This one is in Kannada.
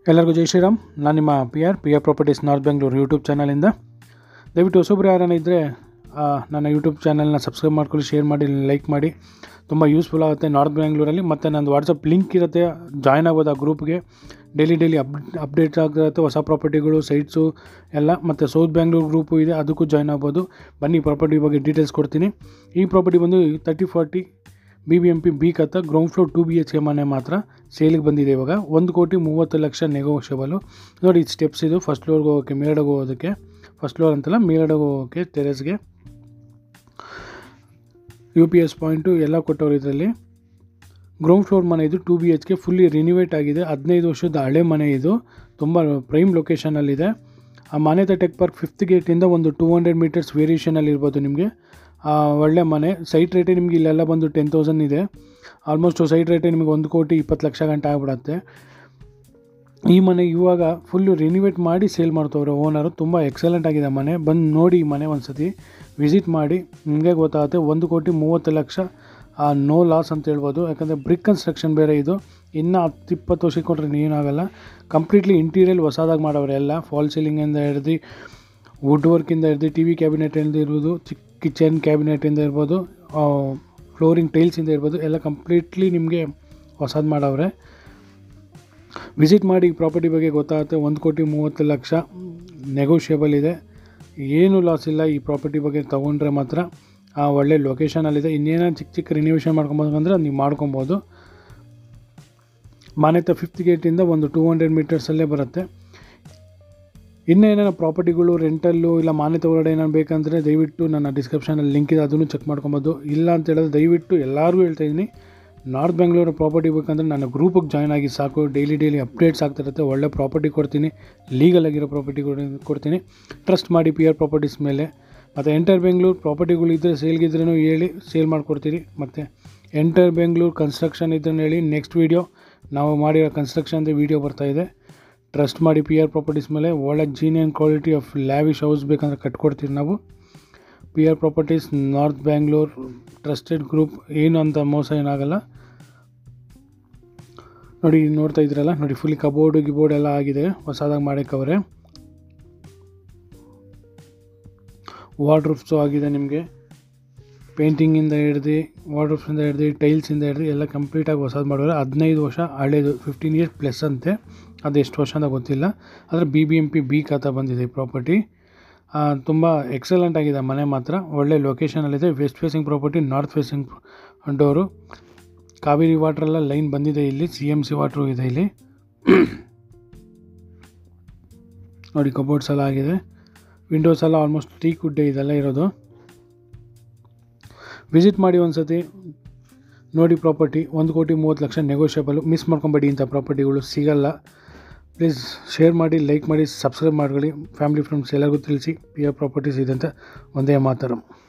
ಎಲ್ಲರಿಗೂ ಜೈ ಶ್ರೀರಾಮ್ ನಾನು ನಿಮ್ಮ P R P R properties north Bengaluru YouTube ಚಾನಲಿಂದ ದಯವಿಟ್ಟು ಹೊಸೊಬ್ಬರು ಯಾರನ್ನ ಇದ್ದರೆ ನನ್ನ ಯೂಟ್ಯೂಬ್ ಚಾನಲ್ನ ಸಬ್ಸ್ಕ್ರೈಬ್ ಮಾಡ್ಕೊಳ್ಳಿ ಶೇರ್ ಮಾಡಿ ಲೈಕ್ ಮಾಡಿ ತುಂಬ ಯೂಸ್ಫುಲ್ ಆಗುತ್ತೆ ನಾರ್ತ್ ಬೆಂಗಳೂರಲ್ಲಿ ಮತ್ತು ನಂದು ವಾಟ್ಸಪ್ ಲಿಂಕ್ ಇರುತ್ತೆ ಜಾಯ್ನ್ ಆಗೋದು ಆ ಗ್ರೂಪ್ಗೆ ಡೈಲಿ ಡೈಲಿ ಅಪ್ ಅಪ್ಡೇಟ್ ಆಗಿರುತ್ತೆ ಹೊಸ ಪ್ರಾಪರ್ಟಿಗಳು ಸೈಟ್ಸು ಎಲ್ಲ ಮತ್ತು ಸೌತ್ ಬ್ಯಾಂಗ್ಳೂರು ಗ್ರೂಪು ಇದೆ ಅದಕ್ಕೂ ಜಾಯ್ನ್ ಆಗ್ಬೋದು ಬನ್ನಿ ಪ್ರಾಪರ್ಟಿ ಬಗ್ಗೆ ಡೀಟೇಲ್ಸ್ ಕೊಡ್ತೀನಿ ಈ ಪ್ರಾಪರ್ಟಿ ಬಂದು thirty forty B B M P B khata ground floor two B H K ಮನೆ ಮಾತ್ರ ಸೇಲಿಗೆ ಬಂದಿದೆ ಇವಾಗ ಒಂದು ಕೋಟಿ ಮೂವತ್ತು ಲಕ್ಷ ನೆಗೋಷಿಯಬಲು ನೋಡಿ ಇದು ಸ್ಟೆಪ್ಸ್ ಇದು ಫಸ್ಟ್ ಫ್ಲೋರ್ಗೆ ಹೋಗೋಕ್ಕೆ ಮೇಲ್ಗಡೆಗೆ ಹೋಗೋದಕ್ಕೆ ಫಸ್ಟ್ ಫ್ಲೋರ್ ಅಂತಲ್ಲ ಮೇಲ್ಗಡೆಗೆ ಹೋಗೋಕ್ಕೆ ಟೆರೆಸ್ಗೆ ಯು ಪಿ ಎಸ್ ಪಾಯಿಂಟು ಎಲ್ಲ ಕೊಟ್ಟವ್ರು ಇದರಲ್ಲಿ ಗ್ರೌಂಡ್ ಫ್ಲೋರ್ ಮನೆ ಇದು two B H K fully renovate ಆಗಿದೆ ಹದಿನೈದು ವರ್ಷದ ಹಳೆ ಮನೆ ಇದು ತುಂಬ ಪ್ರೈಮ್ ಲೊಕೇಶನಲ್ಲಿದೆ ಆ ಮಾನ್ಯತಾ ಟೆಕ್ ಪಾರ್ಕ್ ಫಿಫ್ತ್ ಗೇಟಿಂದ ಒಂದು ಟೂ ಹಂಡ್ರೆಡ್ ಮೀಟರ್ಸ್ ವೇರಿಯೇಷನಲ್ಲಿ ಇರ್ಬೋದು ನಿಮಗೆ ಒಳ್ಳೆ ಮನೆ ಸೈಟ್ ರೇಟೇ ನಿಮಗೆ ಇಲ್ಲೆಲ್ಲ ಬಂದು ಟೆನ್ ತೌಸಂಡ್ ಇದೆ ಆಲ್ಮೋಸ್ಟ್ ಸೈಟ್ ರೇಟೇ ನಿಮಗೆ ಒಂದು ಕೋಟಿ ಇಪ್ಪತ್ತು ಲಕ್ಷ ಗಂಟೆ ಆಗ್ಬಿಡತ್ತೆ ಈ ಮನೆ ಇವಾಗ ಫುಲ್ಲು ರಿನಿವೇಟ್ ಮಾಡಿ ಸೇಲ್ ಮಾಡ್ತವ್ರೆ ಓನರು ತುಂಬ ಎಕ್ಸಲೆಂಟ್ ಆಗಿದೆ ಮನೆ ಬಂದು ನೋಡಿ ಈ ಮನೆ ಒಂದು ಸತಿ ವಿಸಿಟ್ ಮಾಡಿ ನಿಮಗೆ ಗೊತ್ತಾಗುತ್ತೆ ಒಂದು ಕೋಟಿ ಮೂವತ್ತು ಲಕ್ಷ ನೋ ಲಾಸ್ ಅಂತ ಹೇಳ್ಬೋದು ಯಾಕಂದರೆ ಬ್ರಿಕ್ ಕನ್ಸ್ಟ್ರಕ್ಷನ್ ಬೇರೆ ಇದು ಇನ್ನು ಹತ್ತು ಇಪ್ಪತ್ತು ವರ್ಷಕ್ಕೆ ಕೊಟ್ಟರೆ ಏನಾಗಲ್ಲ ಕಂಪ್ಲೀಟ್ಲಿ ಇಂಟೀರಿಯಲ್ ಹೊಸದಾಗಿ ಮಾಡವ್ರೆ ಎಲ್ಲ ಫಾಲ್ ಸೀಲಿಂಗಿಂದ ಹಿಡ್ದು ವುಡ್ ವರ್ಕಿಂದ ಹಿಡ್ದು ಟಿ ವಿ ಕ್ಯಾಬಿನೆಟಿಂದ ಇರ್ಬೋದು ಚಿಕ್ಕ ಕಿಚನ್ ಕ್ಯಾಬಿನೆಟಿಂದ ಇರ್ಬೋದು ಫ್ಲೋರಿಂಗ್ ಟೈಲ್ಸಿಂದ ಇರ್ಬೋದು ಎಲ್ಲ ಕಂಪ್ಲೀಟ್ಲಿ ನಿಮಗೆ ಹೊಸದು ಮಾಡವ್ರೆ ವಿಸಿಟ್ ಮಾಡಿ ಪ್ರಾಪರ್ಟಿ ಬಗ್ಗೆ ಗೊತ್ತಾಗುತ್ತೆ ಒಂದು ಕೋಟಿ ಮೂವತ್ತು ಲಕ್ಷ ನೆಗೋಷಿಯಬಲ್ ಇದೆ ಏನೂ ಲಾಸ್ ಇಲ್ಲ ಈ ಪ್ರಾಪರ್ಟಿ ಬಗ್ಗೆ ತೊಗೊಂಡ್ರೆ ಮಾತ್ರ ಆ ಒಳ್ಳೆ ಲೊಕೇಶನಲ್ಲಿದೆ ಇನ್ನೇನೋ ಚಿಕ್ಕ ಚಿಕ್ಕ ರಿನಿವೇಷನ್ ಮಾಡ್ಕೊಬೇಕಂದ್ರೆ ನೀವು ಮಾಡ್ಕೊಬೋದು ಮಾನ್ಯತಾ ಫಿಫ್ತ್ ಗೇಟಿಂದ ಒಂದು ಟೂ ಹಂಡ್ರೆಡ್ ಮೀಟರ್ಸಲ್ಲೇ ಬರುತ್ತೆ ಇನ್ನೂ ಏನೇನೋ ಪ್ರಾಪರ್ಟಿಗಳು ರೆಂಟಲ್ಲು ಇಲ್ಲ ಮಾನ್ಯತೆ ಹೊರಗಡೆ ಏನಾರು ಬೇಕಂದರೆ ದಯವಿಟ್ಟು ನನ್ನ ಡಿಸ್ಕ್ರಿಪ್ಷನಲ್ಲಿ ಲಿಂಕ್ ಇದೆ ಅದನ್ನು ಚೆಕ್ ಮಾಡ್ಕೊಬೋದು ಇಲ್ಲ ಅಂತ ಹೇಳಿದ್ರೆ ದಯವಿಟ್ಟು ಎಲ್ಲರಿಗೂ ಹೇಳ್ತಾ ಇದ್ದೀನಿ ನಾರ್ತ್ ಬೆಂಗಳೂರು ಪ್ರಾಪರ್ಟಿ ಬೇಕಂದರೆ ನನ್ನ ಗ್ರೂಪಿಗೆ ಜಾಯ್ನ್ ಆಗಿ ಸಾಕು ಡೈಲಿ ಡೈಲಿ ಅಪ್ಡೇಟ್ಸ್ ಆಗ್ತಿರುತ್ತೆ ಒಳ್ಳೆ ಪ್ರಾಪರ್ಟಿ ಕೊಡ್ತೀನಿ ಲೀಗಲ್ ಆಗಿರೋ ಪ್ರಾಪರ್ಟಿ ಕೊಡ್ತೀನಿ ಟ್ರಸ್ಟ್ ಮಾಡಿ ಪಿ ಆರ್ ಪ್ರಾಪರ್ಟೀಸ್ ಮೇಲೆ ಮತ್ತು ಎಂಟರ್ ಬೆಂಗಳೂರು ಪ್ರಾಪರ್ಟಿಗಳು ಇದ್ದರೆ ಸೇಲ್ಗಿದ್ರೂ ಹೇಳಿ ಸೇಲ್ ಮಾಡಿಕೊಡ್ತೀರಿ ಮತ್ತು ಎಂಟರ್ ಬೆಂಗಳೂರು ಕನ್ಸ್ಟ್ರಕ್ಷನ್ ಇದ್ರೂ ಹೇಳಿ ನೆಕ್ಸ್ಟ್ ವೀಡಿಯೋ ನಾವು ಮಾಡಿರೋ ಕನ್ಸ್ಟ್ರಕ್ಷನ್ದು ವೀಡಿಯೋ ಬರ್ತಾಯಿದೆ ಟ್ರಸ್ಟ್ ಮಾಡಿ ಪಿ ಆರ್ ಪ್ರಾಪರ್ಟೀಸ್ ಮೇಲೆ ಒಳ್ಳೆ genuine quality of lavish house ಬೇಕಂದ್ರೆ ಕಟ್ಕೊಡ್ತೀವಿ ನಾವು P R properties north Bangalore trusted group ಏನು ಅಂತ ಮೋಸ ಏನಾಗಲ್ಲ ನೋಡಿ ನೋಡ್ತಾ ಇದ್ರಲ್ಲ ನೋಡಿ ಫುಲ್ ಕಬೋರ್ಡು ಗಿಬೋರ್ಡ್ ಎಲ್ಲ ಆಗಿದೆ ಹೊಸದಾಗಿ ಮಾಡಕ್ಕವ್ರೆ ವಾರ್ಡ್ರೂಫ್ಸು ಆಗಿದೆ ನಿಮಗೆ ಪೇಂಟಿಂಗಿಂದ ಹಿಡ್ದು ವಾರ್ಡ್ರೂಫ್ಸಿಂದ ಹಿಡ್ದು ಟೈಲ್ಸಿಂದ ಹಿಡ್ದು ಎಲ್ಲ ಕಂಪ್ಲೀಟಾಗಿ ಹೊಸದು ಮಾಡೋರು ಹದಿನೈದು ವರ್ಷ ಹಳೇದು ಫಿಫ್ಟೀನ್ ಇಯರ್ಸ್ ಪ್ಲಸ್ ಅಂತೆ ಅದು ಎಷ್ಟು ವರ್ಷ ಅಂತ ಗೊತ್ತಿಲ್ಲ ಆದರೆ B B M P B khata ಬಂದಿದೆ ಈ ಪ್ರಾಪರ್ಟಿ ತುಂಬ ಎಕ್ಸಲೆಂಟ್ ಆಗಿದೆ ಮನೆ ಮಾತ್ರ ಒಳ್ಳೆ ಲೊಕೇಶನಲ್ಲಿದೆ west facing property north facing door Kaveri ವಾಟ್ರೆಲ್ಲ ಲೈನ್ ಬಂದಿದೆ ಇಲ್ಲಿ ಸಿ ಎಮ್ ಸಿ ವಾಟ್ರು ಇದೆ ಇಲ್ಲಿ ನೋಡಿ ಕಬೋರ್ಡ್ಸ್ ಎಲ್ಲ ಆಗಿದೆ ವಿಂಡೋಸ್ ಎಲ್ಲ ಆಲ್ಮೋಸ್ಟ್ ಟೀ ಕುಡ್ಡೆ ಇದೆಲ್ಲ ಇರೋದು ವಿಸಿಟ್ ಮಾಡಿ ಒಂದು ಸತಿ ನೋಡಿ ಪ್ರಾಪರ್ಟಿ ಒಂದು ಕೋಟಿ ಮೂವತ್ತು ಲಕ್ಷ ನೆಗೋಷಿಯಬಲು ಮಿಸ್ ಮಾಡ್ಕೊಬೇಡಿ ಇಂಥ ಪ್ರಾಪರ್ಟಿಗಳು ಸಿಗಲ್ಲ ಪ್ಲೀಸ್ ಶೇರ್ ಮಾಡಿ ಲೈಕ್ ಮಾಡಿ ಸಬ್ಸ್ಕ್ರೈಬ್ ಮಾಡ್ಕೊಳ್ಳಿ ಫ್ಯಾಮಿಲಿ ಫ್ರೆಂಡ್ಸ್ ಎಲ್ಲರಿಗೂ ತಿಳಿಸಿ ಪಿ ಆರ್ ಪ್ರಾಪರ್ಟೀಸ್ ಇದೆ ಅಂತ ಒಂದೇ ಮಾತರಂ